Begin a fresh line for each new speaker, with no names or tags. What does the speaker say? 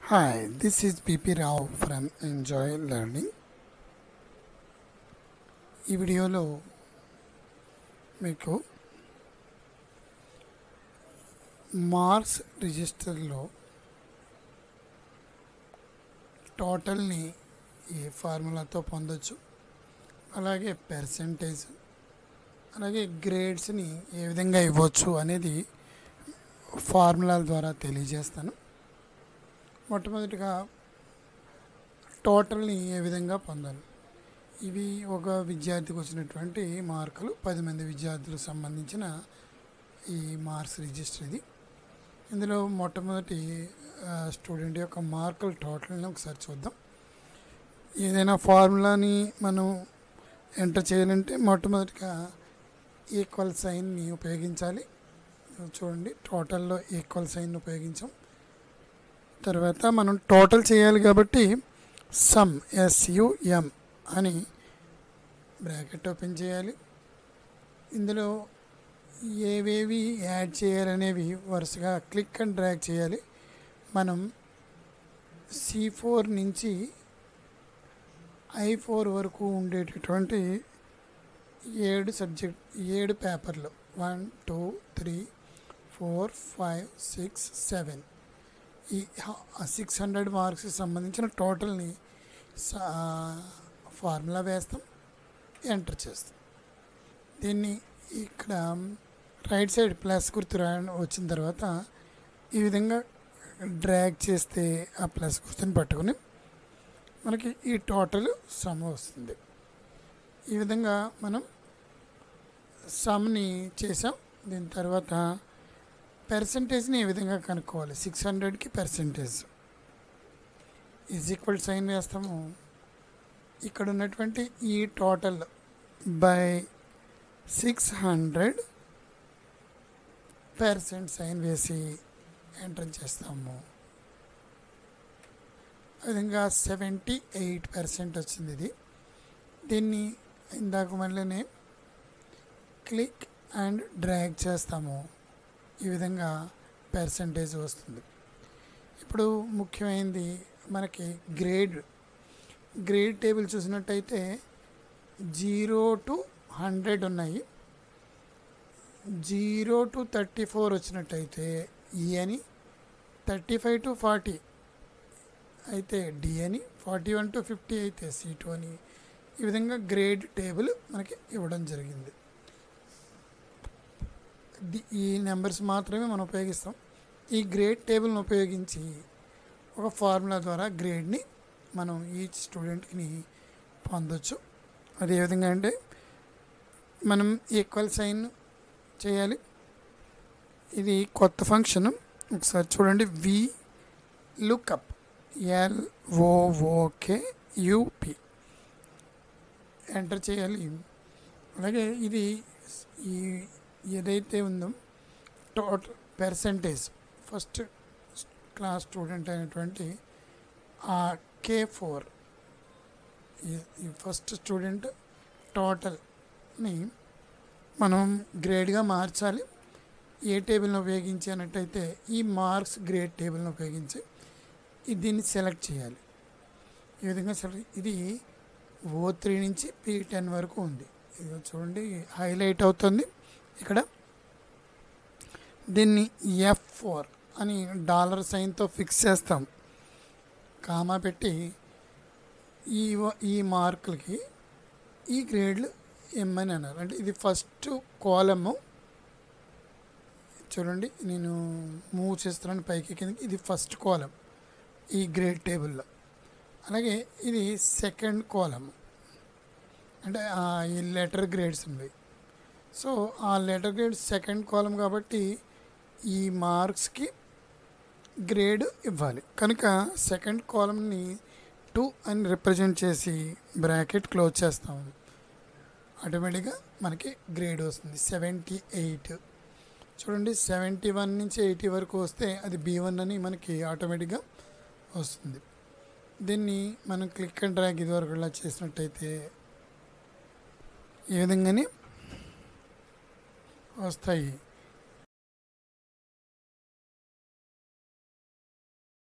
Hi, this is BP Rao from Enjoy Learning. ఈ వీడియోలో మీకు మార్క్స్ రిజిస్టర్లో టోటల్ని ఏ ఫార్ములాతో పొందొచ్చు అలాగే పర్సంటేజ్ అలాగే గ్రేడ్స్ని ఏ విధంగా ఇవ్వచ్చు అనేది ఫార్ములాల ద్వారా తెలియజేస్తాను మొట్టమొదటిగా టోటల్ని ఏ విధంగా పొందాలి ఇవి ఒక విద్యార్థికి వచ్చినటువంటి మార్కులు పది మంది విద్యార్థులకు సంబంధించిన ఈ మార్క్స్ రిజిస్టర్ ఇది ఇందులో మొట్టమొదటి ఆ, స్టూడెంట్ యొక్క మార్కుల టోటల్ని ఒకసారి చూద్దాం ఏదైనా ఫార్ములాని మనం ఎంటర్ చేయాలంటే మొట్టమొదటిగా ఈక్వల్ సైన్ని ఉపయోగించాలి చూడండి టోటల్లో ఈక్వల్ సైన్ ఉపయోగించాం తర్వాత మనం టోటల్ చేయాలి కాబట్టి sum S U bracket open చేయాలి ఇందులో ఏవేవి యాడ్ చేయాలనేవి వరుసగా క్లిక్ అండ్ డ్రాగ్ చేయాలి మనం సి ఫోర్ నుంచి ఐ ఫోర్ వరకు ఉండేటటువంటి ఏడు సబ్జెక్ట్ ఏడు పేపర్లు one two three four five six seven ఈ సిక్స్ హండ్రెడ్ మార్క్స్కి సంబంధించిన టోటల్ని ఫార్ములా వేస్తాం ఎంటర్ చేస్తాం దీన్ని ఇక్కడ రైట్ సైడ్ ప్లస్ గుర్తు రా వచ్చిన తర్వాత ఈ విధంగా డ్రాగ్ చేస్తే ఆ ప్లస్ గుర్తుని పట్టుకొని మనకి ఈ టోటల్ సమ్ వస్తుంది ఈ విధంగా మనం సమ్ని చేసాం దీని తర్వాత పర్సంటేజ్ని ఏ విధంగా కనుక్కోవాలి సిక్స్ హండ్రెడ్కి పర్సంటేజ్ ఈజ్ ఈక్వల్ సైన్ వేస్తాము ఇక్కడ ఉన్నటువంటి ఈ total by six hundred percent sign వేసి ఎంటర్ చేస్తాము ఆ విధంగా సెవెంటీ ఎయిట్ పర్సెంట్ వచ్చింది ఇది దీన్ని ఇందాక మళ్ళీనే క్లిక్ అండ్ డ్రాగ్ చేస్తాము ఈ విధంగా పర్సంటేజ్ వస్తుంది ఇప్పుడు ముఖ్యమైనది మనకి గ్రేడ్ గ్రేడ్ టేబుల్ చూసినట్టయితే జీరో టు హండ్రెడ్ ఉన్నాయి జీరో టు థర్టీ ఫోర్ వచ్చినట్టయితే ఈ అని థర్టీ ఫైవ్ టు ఫార్టీ అయితే డి అని ఫార్టీ వన్ టు ఫిఫ్టీ అయితే సి టూ అని ఈ విధంగా గ్రేడ్ టేబుల్ మనకి ఇవ్వడం జరిగింది ది- ఈ నెంబర్స్ మాత్రమే మనం ఉపయోగిస్తాం ఈ గ్రేడ్ టేబుల్ని ఉపయోగించి ఒక ఫార్ములా ద్వారా గ్రేడ్ని మనం ఈచ్ స్టూడెంట్కి పొందొచ్చు అది ఏ విధంగా అంటే మనం ఈక్వల్ సైన్ చేయాలి ఇది కొత్త ఫంక్షన్ ఒకసారి చూడండి V lookup L O O K U P enter చేయాలి అలాగే ఇది ఈ ఏదైతే ఉందో total percentage first class student అయినటువంటి ఆ కే ఫోర్ ఈ ఫస్ట్ స్టూడెంట్ టోటల్ని మనం గ్రేడ్గా మార్చాలి ఏ టేబుల్ని ఉపయోగించి అన్నట్టయితే ఈ మార్క్స్ గ్రేడ్ టేబుల్ని ఉపయోగించి ఇది దీన్ని సెలెక్ట్ చేయాలి ఈ విధంగా సెలెక్ట్ ఇది ఓ త్రీ నుంచి పీ టెన్ వరకు ఉంది ఇది చూడండి హైలైట్ అవుతుంది ఇక్కడ దీన్ని ఎఫ్ ఫోర్ అని డాలర్ సైన్తో ఫిక్స్ చేస్తాం కామా పెట్టి ఈ వ- ఈ మార్కులకి ఈ గ్రేడ్లు ఎమ్మని అన్నారు అంటే ఇది ఫస్ట్ కాలము చూడండి నేను మూవ్ చేస్తున్నాను పైకి కిందకి ఇది ఫస్ట్ కాలం ఈ గ్రేడ్ టేబుల్లో అలాగే ఇది సెకండ్ కాలం అంటే ఆ ఈ లెటర్ గ్రేడ్స్ ఉన్నాయి సో ఆ లెటర్ గ్రేడ్ సెకండ్ కాలం కాబట్టి ఈ మార్క్స్కి గ్రేడ్ ఇవ్వాలి కనుక సెకండ్ కాలంని టూ అని రిప్రజెంట్ చేసి బ్రాకెట్ క్లోజ్ చేస్తాం ఆటోమేటిక్గా మనకి గ్రేడ్ వస్తుంది సెవెంటీ ఎయిట్ చూడండి సెవెంటీ వన్ నుంచి ఎయిటీ వరకు వస్తే అది బీ వన్ అని మనకి ఆటోమేటిక్గా వస్తుంది దీన్ని మనం క్లిక్ అండ్ డ్రాగ్ ఇదివరకు ఇలా చేసినట్టయితే ఈ విధంగానే వస్తాయి